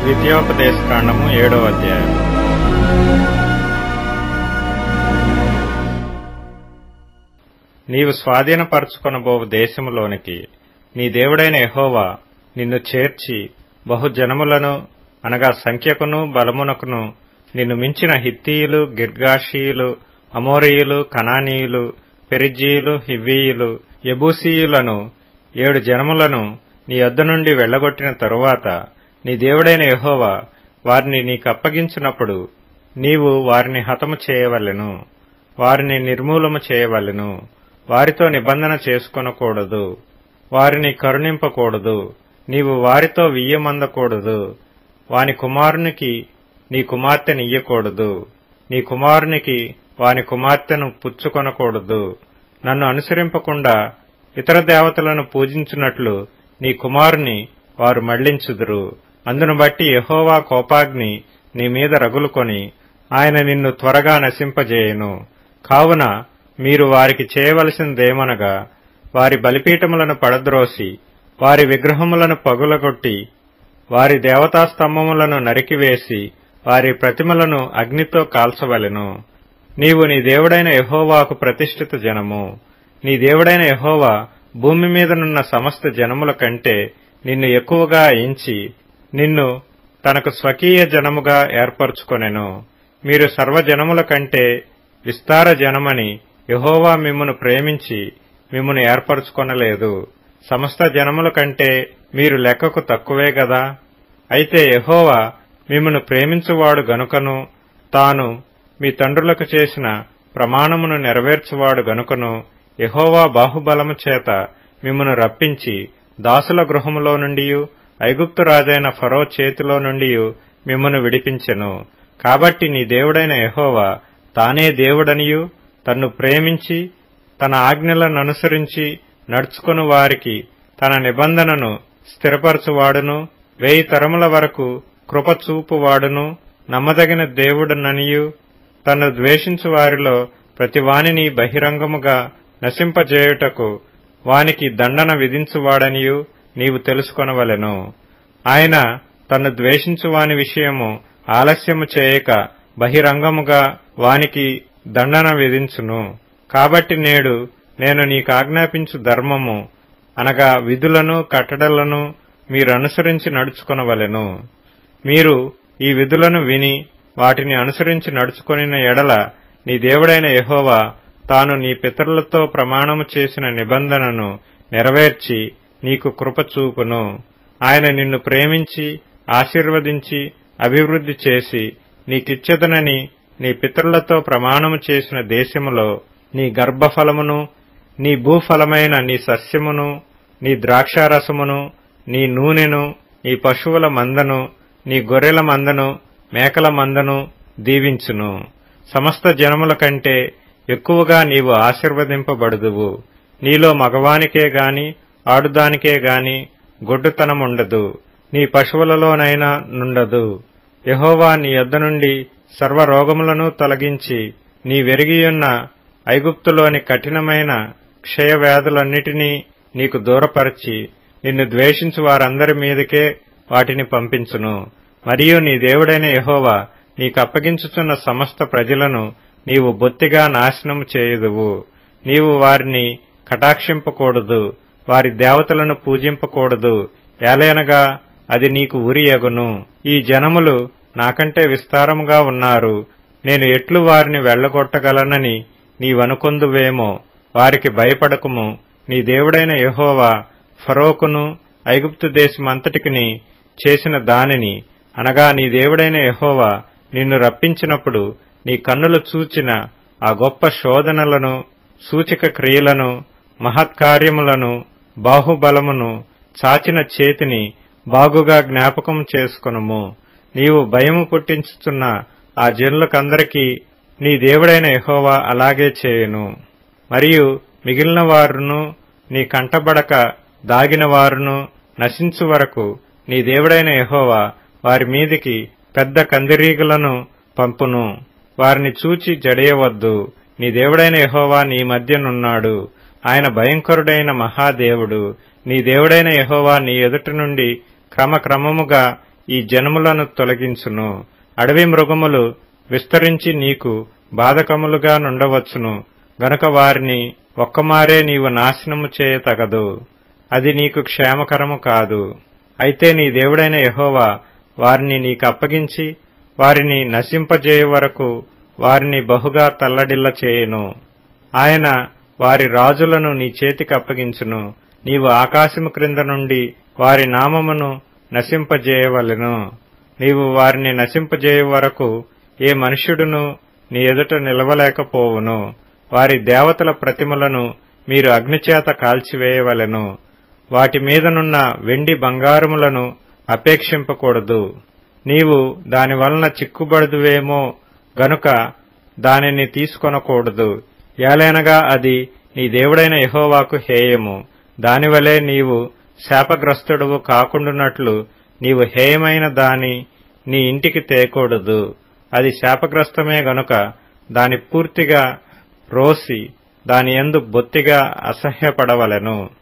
ద్వితీయోపదేశకాండము ఏడో అధ్యాయం నీవు స్వాధీనపరచుకొనబోవు దేశములోనికి నీ దేవుడైన యెహోవా నిన్ను చేర్చి బహుజనములను అనగా సంఖ్యకును బలమునకును నిన్ను మించిన హిత్తీయులు గిర్గాషీయులు అమోరీయులు కనానీయులు పెరిజీయులు హివ్వీయులు యబూసీయులను ఏడు జనములను నీ యొద్ద నుండి వెళ్లగొట్టిన తరువాత నీ దేవుడైన యెహోవా వారిని నీకప్పగించినప్పుడు నీవు వారిని హతము చేయవలెను వారిని నిర్మూలము చేయవలెను వారితో నిబంధన చేసుకొనకూడదు వారిని కరుణింపకూడదు నీవు వారితో వియ్యమందకూడదు వాని కుమారునికి నీ కుమార్తెనియ్యకూడదు నీ కుమారునికి వాని కుమార్తెను పుచ్చుకొనకూడదు నన్ను అనుసరింపకుండా ఇతర దేవతలను పూజించున్నట్లు నీ కుమారుని వారు మళ్లించుదురు అందును బట్టి యెహోవా కోపాగ్ని నీ మీద రగులుకొని ఆయన నిన్ను త్వరగా నశింపజేయును కావున మీరు వారికి చేయవలసినదేమనగా వారి బలిపీఠములను పడద్రోసి వారి విగ్రహములను పగులగొట్టి వారి దేవతా స్తంభములను నరికివేసి వారి ప్రతిమలను అగ్నితో కాల్చవలెను నీవు నీ దేవుడైన యెహోవాకు ప్రతిష్ఠిత జనము నీ దేవుడైన యెహోవా భూమి మీదనున్న సమస్త జనముల కంటే నిన్ను ఎక్కువగా ఎంచి నిన్ను తనకు స్వకీయ జనముగా ఏర్పరచుకొనెను మీరు సర్వజనముల కంటే విస్తార జనమని యెహోవా మిమ్మును ప్రేమించి మిమ్మును ఏర్పరచుకొనలేదు సమస్త జనముల కంటే మీరు లెక్కకు తక్కువే గదా అయితే యెహోవా మిమ్మును ప్రేమించువాడు గనుకను తాను మీ తండ్రులకు చేసిన ప్రమాణమును నెరవేర్చువాడు గనుకను యెహోవా బాహుబలము చేత మిమ్మును రప్పించి దాసుల గృహములో నుండి ఐగుప్తు రాజైన ఫరో చేతిలో నుండి మిమ్మను విడిపించెను కాబట్టి నీ దేవుడైన యెహోవా తానే దేవుడనియు తన్ను ప్రేమించి తన ఆజ్ఞలను అనుసరించి నడుచుకుని వారికి తన నిబంధనను స్థిరపరచువాడును వేయి తరముల వరకు కృప చూపువాడును నమ్మదగిన దేవుడననియు తన్ను ద్వేషించు వారిలో ప్రతివానిని బహిరంగముగా నశింపజేయుటకు వానికి దండన విధించువాడనియు నీవు తెలుసుకొనవలెను ఆయన తన్ను ద్వేషించు వాని విషయము ఆలస్యము చేయక బహిరంగముగా వానికి దండన విధించును కాబట్టి నేడు నేను నీకాజ్ఞాపించు ధర్మము అనగా విధులను కట్టడలను మీరనుసరించి నడుచుకొనవలెను మీరు ఈ విధులను విని వాటిని అనుసరించి నడుచుకొనిన ఎడల నీ దేవుడైన యెహోవా తాను నీ పితరులతో ప్రమాణము చేసిన నిబంధనను నెరవేర్చి నీకు కృప చూపును ఆయన నిన్ను ప్రేమించి ఆశీర్వదించి అభివృద్ధి చేసి నీకిచ్చెదనని నీ పితరులతో ప్రమాణము చేసిన దేశములో నీ గర్భఫలమును నీ భూఫలమైన నీ సస్యమును నీ ద్రాక్షారసమును నీ నూనెను నీ పశువుల మందను నీ గొర్రెల మందను మేకల మందను దీవించును సమస్త జనముల కంటే ఎక్కువగా నీవు ఆశీర్వదింపబడుదువు నీలో మగవానికే గాని ఆడుదానికే గాని గొడ్డుతనముండదు నీ పశువులలోనైనా నుండదు యహోవా నీ యొద్ద నుండి సర్వరోగములను తొలగించి నీ వెరిగియున్న ఐగుప్తులోని కఠినమైన క్షయవ్యాధులన్నిటినీ నీకు దూరపరచి నిన్ను ద్వేషించు వారందరి మీదకే వాటిని పంపించును మరియు నీ దేవుడైన యహోవా నీకప్పగించుచున్న సమస్త ప్రజలను నీవు బొత్తిగా నాశనము చేయుదువు నీవు వారిని కటాక్షింపకూడదు వారి దేవతలను పూజింపకూడదు ఏలైనగా అది నీకు ఉరి ఎగును ఈ జనములు నాకంటే విస్తారముగా ఉన్నారు నేను ఎట్లు వారిని వెళ్లగొట్టగలనని నీవనుకొందువేమో వారికి భయపడకుము నీ దేవుడైన యెహోవా ఫరోకును ఐగుప్తు దేశమంతటికిని చేసిన దానిని అనగా నీ దేవుడైన యెహోవా నిన్ను రప్పించినప్పుడు నీ కన్నులు చూచిన ఆ గొప్ప శోధనలను సూచిక క్రియలను మహత్కార్యములను బాహుబలమును చాచిన చేతిని బాగుగా జ్ఞాపకం చేసుకొనుము నీవు భయము పుట్టించుచున్న ఆ జనులకందరికీ నీ దేవుడైన యెహోవా అలాగే చేయును మరియు మిగిలిన వారును నీ కంటబడక దాగిన వారును నశించు వరకు నీ దేవుడైన యెహోవా వారి మీదికి పెద్ద కందిరీగలను పంపును వారిని చూచి జడేయవద్దు నీ దేవుడైన యెహోవా నీ మధ్యనున్నాడు ఆయన భయంకరుడైన మహాదేవుడు నీ దేవుడైన యెహోవా నీ ఎదుట నుండి క్రమక్రమముగా ఈ జనములను తొలగించును అడవి మృగములు విస్తరించి నీకు బాధకములుగా నుండవచ్చును గనుక వారిని ఒక్కమారే నీవు నాశనము చేయతగదు అది నీకు క్షేమకరము కాదు అయితే నీ దేవుడైన యహోవా వారిని నీకు అప్పగించి వారిని నశింపజేయ వరకు వారిని బహుగా తల్లడిల్ల చేయును ఆయన వారి రాజులను నీ చేతికి అప్పగించును నీవు ఆకాశము క్రింద నుండి వారి నామమును నశింపజేయవలెను నీవు వారిని నశింపజేయ వరకు ఏ మనుష్యుడును నీ ఎదుట నిలవలేకపోవును వారి దేవతల ప్రతిమలను మీరు అగ్నిచేత కాల్చివేయవలెను వాటి మీదనున్న వెండి బంగారములను అపేక్షింపకూడదు నీవు దాని వలన చిక్కుబడదువేమో గనుక దానిని తీసుకొనకూడదు ఏలైనగా అది నీ దేవుడైన యహోవాకు హేయము దానివలే నీవు శాపగ్రస్తుడువు కాకుండునట్లు నీవు హేయమైన దాని నీ ఇంటికి తేకూడదు అది శాపగ్రస్తమే గనుక దాని పూర్తిగా రోసి దాని ఎందు బొత్తిగా అసహ్యపడవలెను